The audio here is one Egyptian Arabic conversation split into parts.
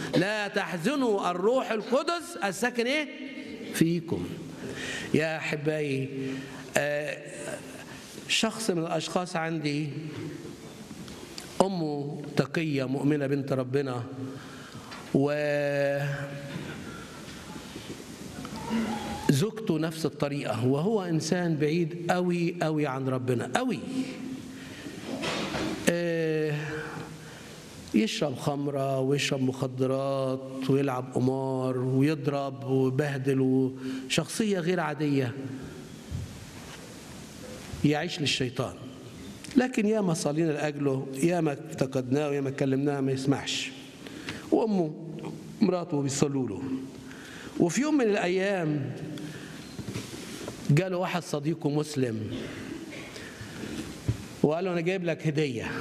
لا تحزنوا الروح القدس الساكن ايه فيكم يا احبائي آه، شخص من الاشخاص عندي امه تقيه مؤمنه بنت ربنا و زوجته نفس الطريقه وهو انسان بعيد قوي قوي عن ربنا قوي آه، يشرب خمرة ويشرب مخدرات ويلعب قمار ويضرب ويبهدل وشخصية غير عادية يعيش للشيطان لكن ياما صلينا لأجله ياما افتقدناه وياما كلمناه ما يسمعش وأمه مراته بيصلوا له وفي يوم من الأيام جاله واحد صديقه مسلم وقال له أنا جايب لك هدية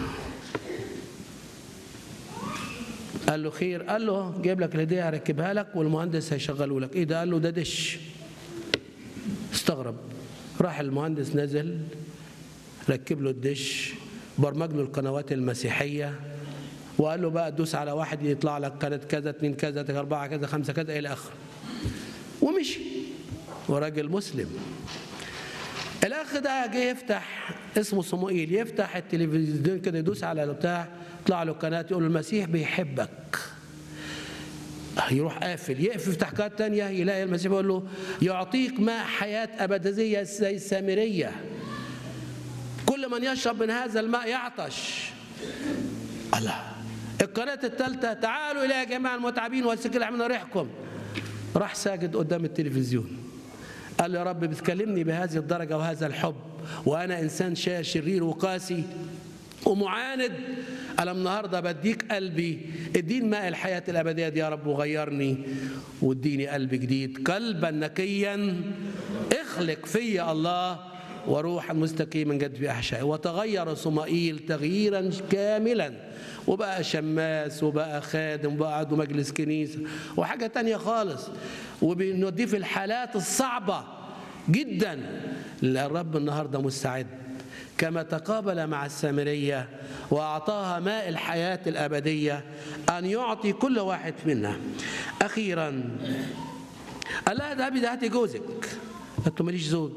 قال له خير قال له جايب لك الهديه هركبها لك والمهندس هيشغله لك ايه ده قال له ده دش استغرب راح المهندس نزل ركب له الدش برمج له القنوات المسيحيه وقال له بقى دوس على واحد يطلع لك قناه كذا اتنين كذا اربعه كذا خمسه كذا الى اخره ومشي وراجل مسلم الاخ ده جه يفتح اسمه صموئيل يفتح التلفزيون كده يدوس على البتاع يطلع له قناه يقول له المسيح بيحبك يروح قافل يقفل يفتح قناه تانية يلاقي المسيح بيقول له يعطيك ماء حياه ابديه زي السامريه كل من يشرب من هذا الماء يعطش الله القناه الثالثه تعالوا الى يا جماعه المتعبين والسكين من ريحكم راح ساجد قدام التلفزيون قال يا رب بتكلمني بهذه الدرجة وهذا الحب وأنا إنسان شرير وقاسي ومعاند أنا النهاردة بديك قلبي اديني ماء الحياة الأبدية دي يا رب وغيرني واديني قلب جديد قلبا نقيا اخلق في الله وروحا مستقيما جد في أحشائي وتغير صمائيل تغييرا كاملا وبقى شماس وبقى خادم وبقى عضو مجلس كنيسة وحاجة تانية خالص وبنوديه في الحالات الصعبة جدا الرب النهاردة مستعد كما تقابل مع السامرية وأعطاها ماء الحياة الأبدية أن يعطي كل واحد منا أخيرا قال لها ذهبي ده هاتي جوزك قالت له ماليش زوج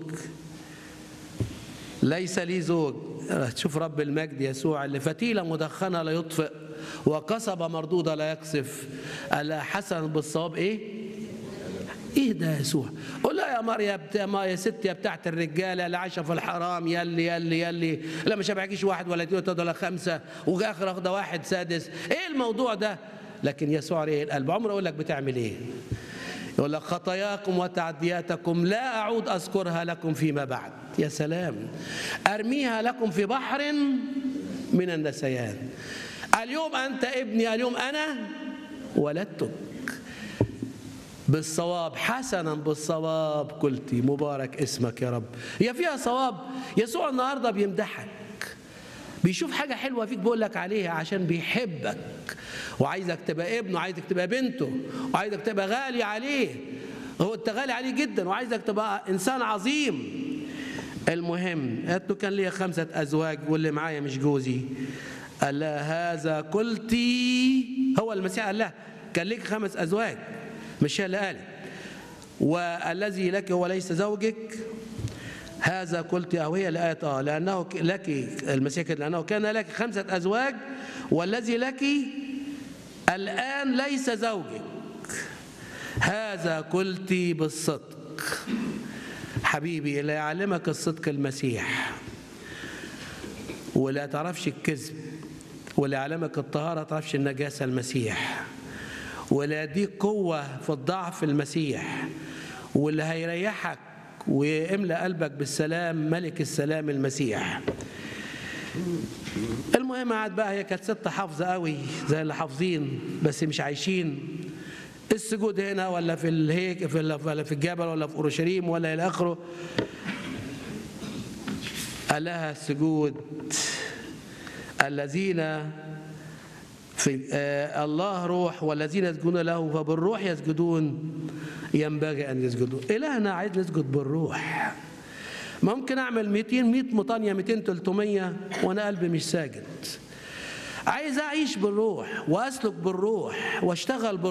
ليس لي زوج شوف رب المجد يسوع اللي فتيلة مدخنة لا يطفئ وقصبة مردودة لا يقصف ألا حسن بالصواب إيه؟ ايه ده يا يسوع قول لها يا مريم يا ما يا ست يا بتاعت الرجاله اللي عايشه في الحرام يلي يلي يلي لا مش هبعكيش واحد ولا اثنين ولا خمسه وفي اخر اخده واحد سادس ايه الموضوع ده لكن يسوع ايه القلب عمره يقول لك بتعمل ايه يقول لك خطاياكم وتعدياتكم لا اعود اذكرها لكم فيما بعد يا سلام ارميها لكم في بحر من النسيان اليوم انت ابني اليوم انا ولدتك بالصواب حسنا بالصواب قلتي مبارك اسمك يا رب هي فيها صواب يسوع النهارده بيمدحك بيشوف حاجة حلوة فيك بيقول لك عليها عشان بيحبك وعايزك تبقى ابنه وعايزك تبقى بنته وعايزك تبقى غالي عليه هو انت غالي عليه جدا وعايزك تبقى انسان عظيم المهم قالت له كان ليا خمسة أزواج واللي معايا مش جوزي قال لها هذا قلتي هو المسيح قال لها كان ليك خمس أزواج مش هي اللي قالت والذي لك هو ليس زوجك هذا قلت أو هي اللي قالت اه لأنه لك المسيح كده لأنه كان لك خمسة أزواج والذي لك الآن ليس زوجك هذا قلت بالصدق حبيبي اللي يعلمك الصدق المسيح ولا تعرفش الكذب ولا يعلمك الطهارة تعرفش النجاسة المسيح ولا يديك قوة في الضعف المسيح واللي هيريحك ويملأ قلبك بالسلام ملك السلام المسيح المهم قعد بقى هي كانت ست حافظة قوي زي اللي حافظين بس مش عايشين السجود هنا ولا في الهيك في ولا في الجبل ولا في اورشليم ولا الى اخره قال لها السجود الذين في آه الله روح والذين يسجدون له فبالروح يسجدون ينبغي ان يسجدوا الهنا عايز نسجد بالروح ممكن اعمل 200 100 مطانيه 200 300 وانا قلبي مش ساجد عايز اعيش بالروح واسلك بالروح واشتغل بالروح